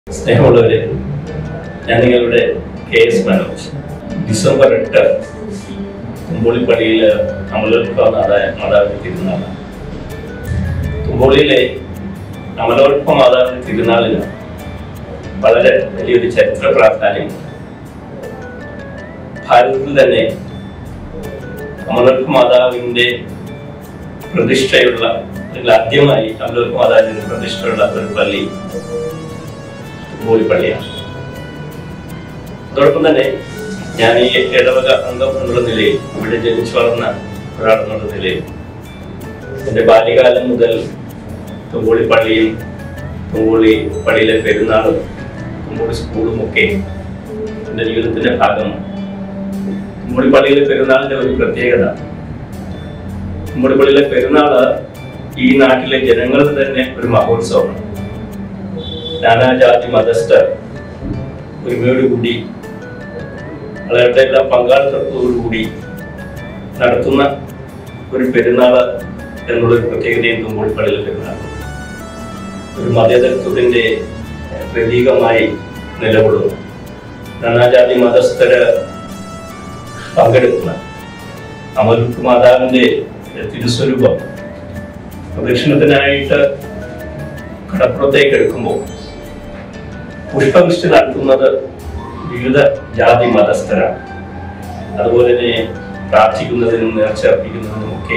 സ്നേഹമുള്ളവരെ ഞാൻ നിങ്ങളുടെ കെ എസ് മനോജ് ഡിസംബർ എട്ട് തുമ്പോളിപ്പള്ളിയിൽ അമലോത്ഭവ മാതാ മാതാവിന്റെ തിരുനാളാണ് തുമ്പോളിയിലെ അമലോത്ഭവ മാതാവിന്റെ തിരുനാളിന് വളരെ വലിയൊരു ചരിത്ര പ്രാധാന്യമുണ്ട് ഭാരതത്തിൽ തന്നെ അമലോത്ഭവ മാതാവിന്റെ പ്രതിഷ്ഠയുള്ള അല്ലെങ്കിൽ ആദ്യമായി അമലോത്ഭവ മാതാവിന്റെ പ്രതിഷ്ഠയുള്ള ഒരു പള്ളി ബോളിപ്പള്ളിയാണ് അതോടൊപ്പം തന്നെ ഞാൻ ഈ ഇടവക അംഗം എന്നുള്ള നിലയിൽ ഇവിടെ ജനിച്ചു വളർന്ന ഒരാളെന്നുള്ള നിലയിൽ എൻ്റെ ബാല്യകാലം മുതൽ തുമ്പോളി പള്ളിയും തുമ്പോളി പള്ളിയിലെ പെരുന്നാളും തുമ്പോളി സ്കൂളും ഒക്കെ എൻ്റെ ജീവിതത്തിന്റെ ഭാഗമാണ് തുമ്പോളി പള്ളിയിലെ പെരുന്നാളിന്റെ ഒരു പ്രത്യേകത തുമ്പോളി പള്ളിയിലെ പെരുന്നാള് ഈ നാട്ടിലെ ജനങ്ങളുടെ തന്നെ ഒരു മഹോത്സവമാണ് നാനാജാതി മതസ്ഥർ ഒരുമയോടുകൂടി അവരുടെ എല്ലാം പങ്കാളിത്തത്തോടുകൂടി നടത്തുന്ന ഒരു പെരുന്നാള് എന്നുള്ളൊരു പ്രത്യേകതയും തുമ്പോളിപ്പള്ളിയിലെ പെരുന്നാൾ ഒരു മതേതരത്വത്തിന്റെ പ്രതീകമായി നിലകൊള്ളുന്നു നാനാജാതി മതസ്ഥര് പങ്കെടുക്കുന്ന അമലുക്ക് മാതാവിന്റെ തിരുസ്വരൂപം പ്രദക്ഷിണത്തിനായിട്ട് കടപ്പുറത്തേക്ക് എടുക്കുമ്പോൾ പുഷ്പവൃഷ്ടി നടത്തുന്നത് വിവിധ ജാതി മതസ്ഥരാണ് അതുപോലെ തന്നെ പ്രാർത്ഥിക്കുന്നതിനും നേർച്ച അർപ്പിക്കുന്നതിനും ഒക്കെ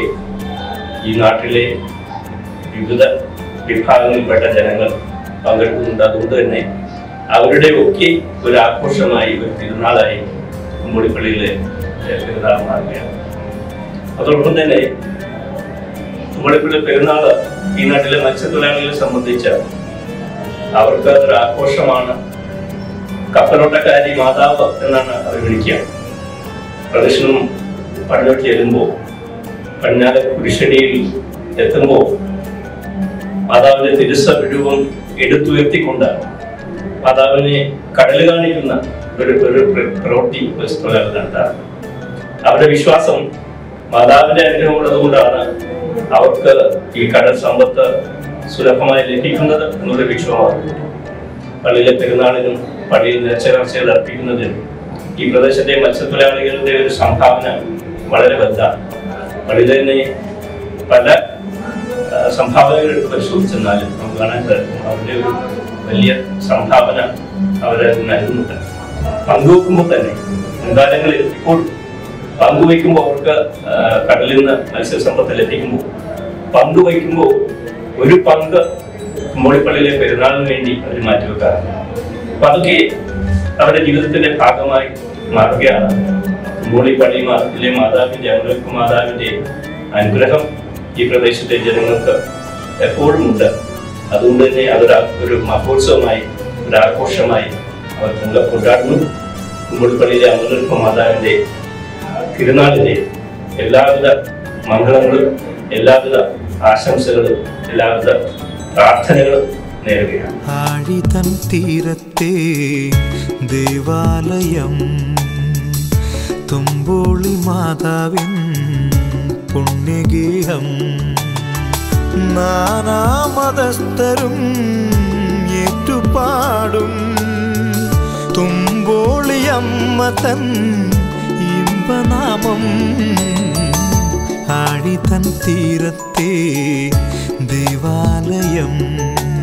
ഈ നാട്ടിലെ വിവിധ വിഭാഗങ്ങളിൽപ്പെട്ട ജനങ്ങൾ പങ്കെടുക്കുന്നുണ്ട് അതുകൊണ്ട് തന്നെ അവരുടെ ഒക്കെ ഒരു ആഘോഷമായി ഒരു തിരുനാളായി കുമ്പളിപ്പള്ളിയിലെ പെരുന്നാൾ മാറുകയാണ് അതോടൊപ്പം തന്നെ കുമ്പളിപ്പള്ളി പെരുന്നാൾ ഈ നാട്ടിലെ മത്സ്യത്തൊഴിലാളികളെ സംബന്ധിച്ച് അവർക്ക് അതൊരു ആഘോഷമാണ് കപ്പലോട്ടക്കാരി മാതാവ് എന്നാണ് അവർ വിളിക്കുക പ്രദക്ഷിണം പടിഞ്ഞോട്ട് ചെല്ലുമ്പോൾ പടിഞ്ഞാറ് കുരിശടിയിൽ എത്തുമ്പോൾ മാതാവിന്റെ തിരുസ രൂപം എടുത്തുയർത്തിക്കൊണ്ട് മാതാവിനെ കടൽ കാണിക്കുന്ന ഒരു ഒരു പ്ര- പ്രവൃത്തി മത്സ്യത്തൊഴിലാളികൾ നടത്താറ് അവരുടെ വിശ്വാസം മാതാവിന്റെ അനുഗ്രഹം ഉള്ളതുകൊണ്ടാണ് അവർക്ക് ഈ കടൽ സമ്പത്ത് സുലഭമായി ലഭിക്കുന്നത് എന്നൊരു വിശ്വാസമാണ് പള്ളിയിലെ പെരുന്നാളിനും പള്ളിയിൽ നേർച്ചകർച്ചകൾ അർപ്പിക്കുന്നതിനും ഈ പ്രദേശത്തെ മത്സ്യത്തൊഴിലാളികളുടെ ഒരു സംഭാവന വളരെ വലുതാണ് പള്ളിയിൽ തന്നെ പല ആ, സംഭാവനകൾ എടുത്ത് പരിശോധിച്ചെന്നാലും നമുക്ക് കാണാൻ സാധിക്കും അവരുടെ ഒരു വലിയ സംഭാവന അവർ നൽകുന്നുണ്ട് പങ്കുവെക്കുമ്പോൾ തന്നെ മുൻകാലങ്ങളിൽ ഇപ്പോൾ പങ്കുവയ്ക്കുമ്പോൾ അവർക്ക് ആ, കടലിൽ നിന്ന് മത്സ്യസമ്പത്ത് ലഭിക്കുമ്പോൾ പങ്കുവയ്ക്കുമ്പോൾ ഒരു പങ്ക് കുമ്പോളിപ്പള്ളിയിലെ പെരുന്നാളിന് വേണ്ടി അവർ മാറ്റിവെക്കാറുണ്ട് അപ്പൊ അതൊക്കെ അവരുടെ ജീവിതത്തിന്റെ ഭാഗമായി മാറുകയാണ് കുമ്പോളിപ്പള്ളി മാതത്തിലെ മാതാവിന്റെ അമൃത മാതാവിന്റെ അനുഗ്രഹം ഈ പ്രദേശത്തെ ജനങ്ങൾക്ക് എപ്പോഴും ഉണ്ട് അതുകൊണ്ട് തന്നെ അതൊരു ഒരു മഹോത്സവമായി ഒരു ആഘോഷമായി അവർ കൊണ്ട- കൊണ്ടാടുന്നു കുമ്പോളിപ്പള്ളിയിലെ അമൃത മാതാവിന്റെ തിരുനാളിന്റെ എല്ലാവിധ മംഗളങ്ങളും എല്ലാവിധ ആശംസകളും എല്ലാവിധ പ്രാർത്ഥനകളും നേരുകയാണ് ആഴിതൻ തീരത്തെ ദേവാലയം തുമ്പോളി മാതാവിൻ പുണ്യഗേഹം നാനാമതസ്ഥരും ഏറ്റുപാടും തുമ്പോളിയമ്മ തൻ ഇമ്പനാമം ആഴിതൻ തീരത്തെ ദേവാലയം